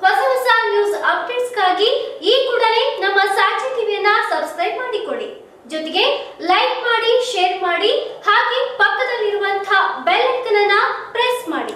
ಹೊಸ ಹೊಸ ನ್ಯೂಸ್ ಅಪ್ಡೇಟ್ಸ್ಗಾಗಿ ಈ ಕೂಡಲೇ ನಮ್ಮ ಸಾಕ್ಷಿ ಟಿವಿಯನ್ನ ಸಬ್ಸ್ಕ್ರೈಬ್ ಮಾಡಿಕೊಳ್ಳಿ ಜೊತೆಗೆ ಲೈಕ್ ಮಾಡಿ ಶೇರ್ ಮಾಡಿ ಹಾಗೆ ಪಕ್ಕದಲ್ಲಿರುವಂತಹ ಬೆಲ್ ಐಕನ್ ಅನ್ನ ಪ್ರೆಸ್ ಮಾಡಿ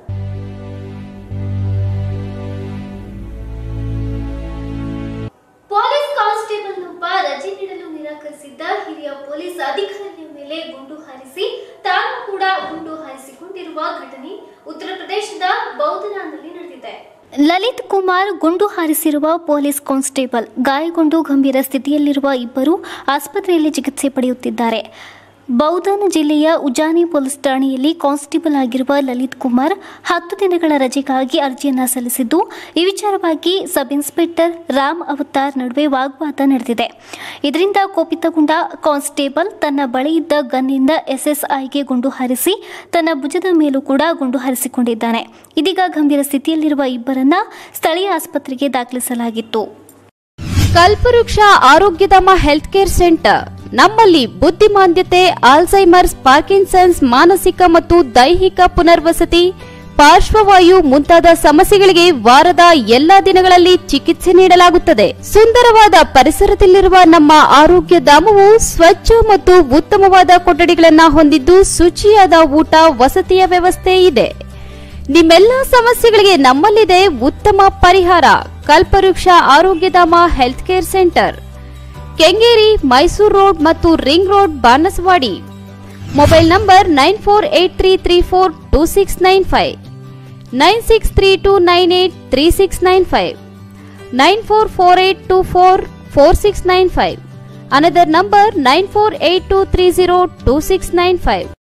ಪೊಲೀಸ್ ಕಾನ್ಸ್ಟೇಬಲ್ನೊಬ್ಬ ರಜೆ ನೀಡಲು ನಿರಾಕರಿಸಿದ್ದ ಹಿರಿಯ ಪೊಲೀಸ್ ಅಧಿಕಾರಿಯ ಮೇಲೆ ಗುಂಡು ಹಾರಿಸಿ ತಾನು ಕೂಡ ಗುಂಡು ಹಾರಿಸಿಕೊಂಡಿರುವ ಘಟನೆ ಉತ್ತರ ಪ್ರದೇಶದ ಬೌದ್ಧನಾದಲ್ಲಿ ನಡೆದಿದೆ ಲಲಿತ್ ಕುಮಾರ್ ಗುಂಡು ಹಾರಿಸಿರುವ ಪೊಲೀಸ್ ಕಾನ್ಸ್ಟೇಬಲ್ ಗಾಯಗೊಂಡು ಗಂಭೀರ ಸ್ಥಿತಿಯಲ್ಲಿರುವ ಇಬ್ಬರು ಆಸ್ಪತ್ರೆಯಲ್ಲಿ ಚಿಕಿತ್ಸೆ ಪಡೆಯುತ್ತಿದ್ದಾರೆ ಬೌಧನ್ ಜಿಲ್ಲೆಯ ಉಜಾನಿ ಪೊಲೀಸ್ ಠಾಣೆಯಲ್ಲಿ ಕಾನ್ಸ್ಟೇಬಲ್ ಆಗಿರುವ ಲಲಿತ್ ಕುಮಾರ್ ಹತ್ತು ದಿನಗಳ ರಜೆಗಾಗಿ ಅರ್ಜಿಯನ್ನ ಸಲ್ಲಿಸಿದ್ದು ಈ ವಿಚಾರವಾಗಿ ಸಬ್ ಇನ್ಸ್ಪೆಕ್ಟರ್ ರಾಮ್ ಅವತಾರ್ ನಡುವೆ ವಾಗ್ವಾದ ನಡೆದಿದೆ ಇದರಿಂದ ಕೋಪಿತಗೊಂಡ ಕಾನ್ಸ್ಟೇಬಲ್ ತನ್ನ ಬಳಿ ಇದ್ದ ಗನ್ನಿಂದ ಎಸ್ಎಸ್ಐಗೆ ಗುಂಡು ಹಾರಿಸಿ ತನ್ನ ಭುಜದ ಮೇಲೂ ಕೂಡ ಗುಂಡು ಹಾರಿಸಿಕೊಂಡಿದ್ದಾನೆ ಇದೀಗ ಗಂಭೀರ ಸ್ಥಿತಿಯಲ್ಲಿರುವ ಇಬ್ಬರನ್ನ ಸ್ಥಳೀಯ ಆಸ್ಪತ್ರೆಗೆ ದಾಖಲಿಸಲಾಗಿತ್ತು ಕಲ್ಪವೃಕ್ಷ ಆರೋಗ್ಯಧಾಮ ಹೆಲ್ತ್ ಕೇರ್ ಸೆಂಟರ್ ನಮ್ಮಲ್ಲಿ ಬುದ್ಧಿಮಾಂದ್ಯತೆ ಆಲ್ಝೈಮರ್ಸ್ ಪಾರ್ಕಿನ್ಸನ್ಸ್ ಮಾನಸಿಕ ಮತ್ತು ದೈಹಿಕ ಪುನರ್ವಸತಿ ಪಾರ್ಶ್ವವಾಯು ಮುಂತಾದ ಸಮಸ್ಯೆಗಳಿಗೆ ವಾರದ ಎಲ್ಲಾ ದಿನಗಳಲ್ಲಿ ಚಿಕಿತ್ಸೆ ನೀಡಲಾಗುತ್ತದೆ ಸುಂದರವಾದ ಪರಿಸರದಲ್ಲಿರುವ ನಮ್ಮ ಆರೋಗ್ಯ ಧಾಮವು ಸ್ವಚ್ಛ ಮತ್ತು ಉತ್ತಮವಾದ ಕೊಠಡಿಗಳನ್ನ ಹೊಂದಿದ್ದು ಶುಚಿಯಾದ ಊಟ ವಸತಿಯ ವ್ಯವಸ್ಥೆ ಇದೆ ನಿಮ್ಮೆಲ್ಲ ಸಮಸ್ಯೆಗಳಿಗೆ ನಮ್ಮಲ್ಲಿದೆ ಉತ್ತಮ ಪರಿಹಾರ Kalpavriksha Arogyadhama health care center Kengeri Mysore road ಮತ್ತು ring road Banaswadi mobile number nine four eight three three four two six nine five nine six three two nine eight three six nine five nine four four eight two four four six nine five another number nine four eight two three zero two six nine five